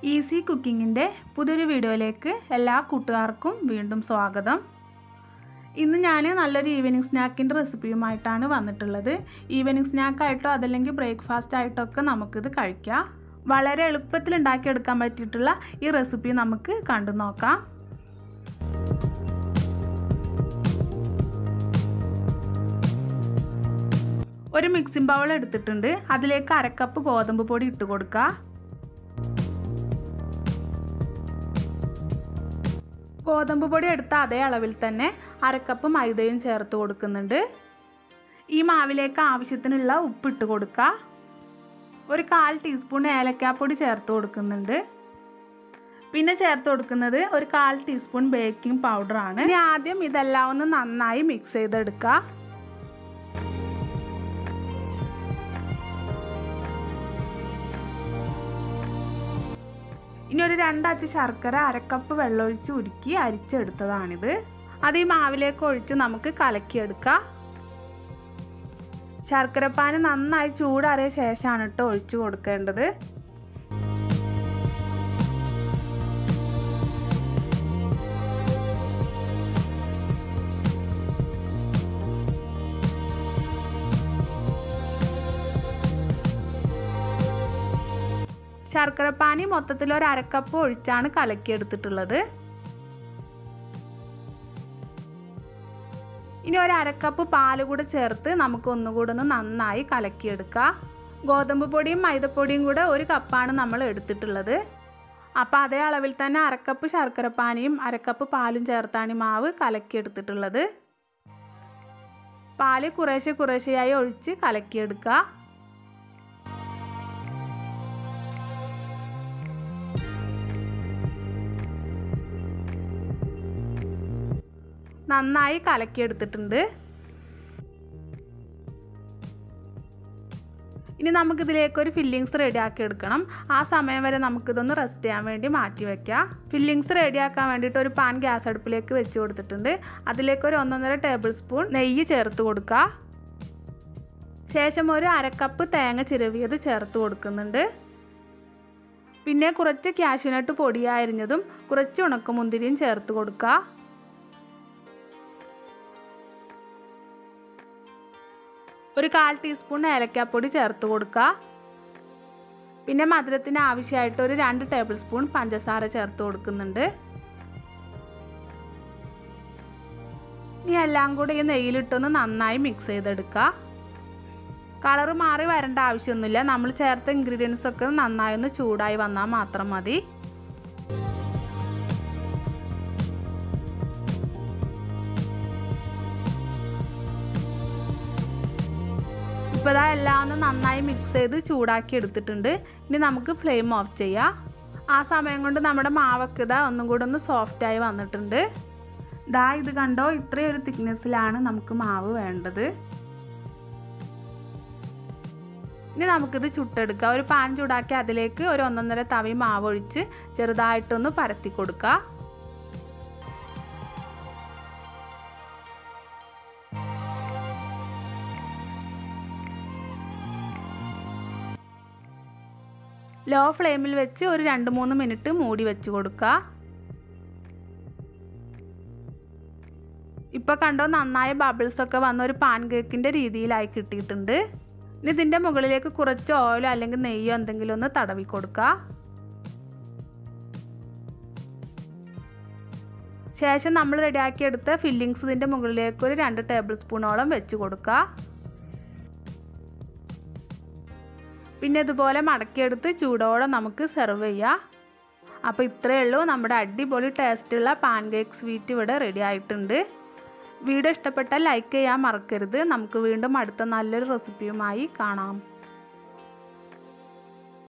easy കുക്കിങ്ങിൻ്റെ പുതിയൊരു വീഡിയോയിലേക്ക് എല്ലാ കൂട്ടുകാർക്കും വീണ്ടും സ്വാഗതം ഇന്ന് ഞാൻ നല്ലൊരു ഈവനിങ് സ്നാക്കിൻ്റെ റെസിപ്പിയുമായിട്ടാണ് വന്നിട്ടുള്ളത് ഈവനിങ് സ്നാക്കായിട്ടോ അതല്ലെങ്കിൽ ബ്രേക്ക്ഫാസ്റ്റ് ആയിട്ടോ ഒക്കെ നമുക്കിത് കഴിക്കാം വളരെ എളുപ്പത്തിൽ ഉണ്ടാക്കിയെടുക്കാൻ പറ്റിയിട്ടുള്ള ഈ റെസിപ്പി നമുക്ക് കണ്ടു നോക്കാം ഒരു മിക്സിംഗ് ബൗൾ എടുത്തിട്ടുണ്ട് അതിലേക്ക് അരക്കപ്പ് ഗോതമ്പ് പൊടി ഇട്ട് കൊടുക്കുക ഗോതമ്പ് പൊടി എടുത്ത അതേ അളവിൽ തന്നെ അരക്കപ്പ് മൈദയും ചേർത്ത് കൊടുക്കുന്നുണ്ട് ഈ മാവിലേക്ക് ആവശ്യത്തിനുള്ള ഉപ്പിട്ട് കൊടുക്കുക ഒരു കാൽ ടീസ്പൂൺ ഏലക്കാപ്പൊടി ചേർത്ത് കൊടുക്കുന്നുണ്ട് പിന്നെ ചേർത്ത് കൊടുക്കുന്നത് ഒരു കാൽ ടീസ്പൂൺ ബേക്കിംഗ് പൗഡറാണ് ഇനി ആദ്യം ഇതെല്ലാം ഒന്ന് നന്നായി മിക്സ് ചെയ്തെടുക്കുക ഇനി ഒരു രണ്ടച്ച് ശർക്കര അരക്കപ്പ് വെള്ളമൊഴിച്ച് ഉരുക്കി അരിച്ചെടുത്തതാണിത് അത് ഈ മാവിലേക്ക് ഒഴിച്ച് നമുക്ക് കലക്കിയെടുക്കാം ശർക്കരപ്പാന് നന്നായി ചൂടാറിയ ശേഷമാണ് കേട്ടോ ഒഴിച്ചു കൊടുക്കേണ്ടത് ശർക്കരപ്പാനി മൊത്തത്തിൽ ഒരു അരക്കപ്പ് ഒഴിച്ചാണ് കലക്കിയെടുത്തിട്ടുള്ളത് ഇനി ഒരു അരക്കപ്പ് പാല് കൂടെ ചേർത്ത് നമുക്ക് ഒന്നുകൂടെ ഒന്ന് നന്നായി കലക്കിയെടുക്കാം ഗോതമ്പ് പൊടിയും മൈദപ്പൊടിയും കൂടെ ഒരു കപ്പാണ് നമ്മൾ എടുത്തിട്ടുള്ളത് അപ്പോൾ അതേ അളവിൽ തന്നെ അരക്കപ്പ് ശർക്കരപ്പാനിയും അരക്കപ്പ് പാലും ചേർത്താണ് ഈ മാവ് കലക്കിയെടുത്തിട്ടുള്ളത് പാല് കുറേശ്ശെ കുറേശ്ശെയായി ഒഴിച്ച് കലക്കിയെടുക്കുക നന്നായി കലക്കിയെടുത്തിട്ടുണ്ട് ഇനി നമുക്കിതിലേക്ക് ഒരു ഫില്ലിങ്സ് റെഡിയാക്കി എടുക്കണം ആ സമയം വരെ നമുക്കിതൊന്ന് റെസ്റ്റ് ചെയ്യാൻ വേണ്ടി മാറ്റി വയ്ക്കാം ഫില്ലിങ്സ് റെഡിയാക്കാൻ വേണ്ടിയിട്ട് ഒരു പാൻ ഗ്യാസ് അടുപ്പിലേക്ക് വെച്ച് കൊടുത്തിട്ടുണ്ട് അതിലേക്ക് ഒരു ഒന്നൊന്നര ടേബിൾ സ്പൂൺ നെയ്യ് ചേർത്ത് കൊടുക്കുക ശേഷം ഒരു അരക്കപ്പ് തേങ്ങ ചിരവിയത് ചേർത്ത് കൊടുക്കുന്നുണ്ട് പിന്നെ കുറച്ച് കാഷ്യൂനട്ട് പൊടിയായിരുന്നതും കുറച്ച് ഉണക്കമുന്തിരിയും ചേർത്ത് കൊടുക്കുക ഒരു കാൽ ടീസ്പൂൺ ഏലക്കാപ്പൊടി ചേർത്ത് കൊടുക്കുക പിന്നെ മധുരത്തിന് ആവശ്യമായിട്ട് ഒരു രണ്ട് ടേബിൾ സ്പൂൺ പഞ്ചസാര ചേർത്ത് കൊടുക്കുന്നുണ്ട് ഇനി എല്ലാം കൂടി ഈ നെയ്യിലിട്ടൊന്ന് നന്നായി മിക്സ് ചെയ്തെടുക്കുക കളറ് മാറി വരേണ്ട ആവശ്യമൊന്നുമില്ല നമ്മൾ ചേർത്ത ഇൻഗ്രീഡിയൻസ് ഒക്കെ നന്നായി ഒന്ന് ചൂടായി വന്നാൽ മാത്രം മതി ഇപ്പോൾ ഇതാ എല്ലാം ഒന്ന് നന്നായി മിക്സ് ചെയ്ത് ചൂടാക്കി എടുത്തിട്ടുണ്ട് ഇനി നമുക്ക് ഫ്ലെയിം ഓഫ് ചെയ്യാം ആ സമയം കൊണ്ട് നമ്മുടെ മാവൊക്കെ ഇതാ ഒന്നും കൂടെ ഒന്ന് സോഫ്റ്റായി വന്നിട്ടുണ്ട് ഇതാ ഇത് കണ്ടോ ഇത്രയും ഒരു തിക്നെസ്സിലാണ് നമുക്ക് മാവ് വേണ്ടത് ഇനി നമുക്കിത് ചുട്ടെടുക്കാം ഒരു പാൻ ചൂടാക്കി അതിലേക്ക് ഒരു ഒന്നൊന്നര തവി മാവ് ഒഴിച്ച് ചെറുതായിട്ടൊന്ന് പരത്തി കൊടുക്കുക ലോ ഫ്ലെയിമിൽ വെച്ച് ഒരു രണ്ട് മൂന്ന് മിനിറ്റ് മൂടി വെച്ച് കൊടുക്കുക ഇപ്പോൾ കണ്ടോ നന്നായ ബബിൾസ് ഒക്കെ വന്ന ഒരു പാൻ കേക്കിൻ്റെ രീതിയിലായി കിട്ടിയിട്ടുണ്ട് ഇനി ഇതിൻ്റെ മുകളിലേക്ക് കുറച്ച് ഓയിലോ അല്ലെങ്കിൽ നെയ്യോ എന്തെങ്കിലും ഒന്ന് തടവി കൊടുക്കുക ശേഷം നമ്മൾ റെഡിയാക്കിയെടുത്ത ഫില്ലിങ്സ് ഇതിൻ്റെ മുകളിലേക്ക് ഒരു രണ്ട് ടേബിൾ സ്പൂണോളം വെച്ച് കൊടുക്കുക പിന്നെ ഇതുപോലെ മടക്കിയെടുത്ത് ചൂടോടെ നമുക്ക് സെർവ് ചെയ്യാം അപ്പോൾ ഇത്രയേ ഉള്ളൂ നമ്മുടെ അടിപൊളി ടേസ്റ്റുള്ള പാൻ കേക്ക് സ്വീറ്റ് ഇവിടെ റെഡി ആയിട്ടുണ്ട് വീഡിയോ ഇഷ്ടപ്പെട്ടാൽ ലൈക്ക് ചെയ്യാൻ മറക്കരുത് നമുക്ക് വീണ്ടും അടുത്ത നല്ലൊരു റെസിപ്പിയുമായി കാണാം